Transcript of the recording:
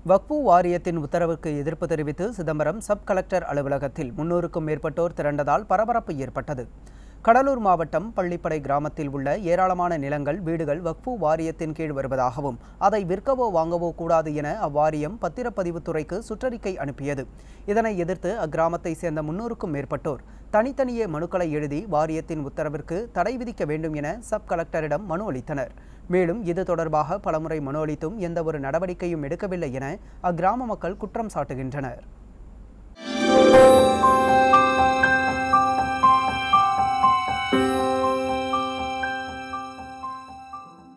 வக்பு வாரியத்தின் உத்தரவுக்கு எதிர்ப்பு தெரிவித்து சிதம்பரம் சப் கலெக்டர் அலுவலகத்தில் முன்னூறுக்கும் மேற்பட்டோர் திரண்டதால் பரபரப்பு ஏற்பட்டது கடலூர் மாவட்டம் பள்ளிப்படை கிராமத்தில் உள்ள ஏராளமான நிலங்கள் வீடுகள் வக்பு வாரியத்தின் கீழ் வருவதாகவும் அதை விற்கவோ வாங்கவோ கூடாது என அவ்வாரியம் பத்திரப்பதிவுத்துறைக்கு சுற்றறிக்கை அனுப்பியது இதனை எதிர்த்து அக்கிராமத்தை சேர்ந்த முன்னூறுக்கும் மேற்பட்டோர் தனித்தனியே மனுக்களை எழுதி வாரியத்தின் உத்தரவிற்கு தடை விதிக்க வேண்டும் என சப் கலெக்டரிடம் மனு அளித்தனர் மேலும் இது தொடர்பாக பலமுறை மனு அளித்தும் எந்த ஒரு நடவடிக்கையும் எடுக்கவில்லை என அக்கிராம மக்கள் குற்றம் சாட்டுகின்றனர்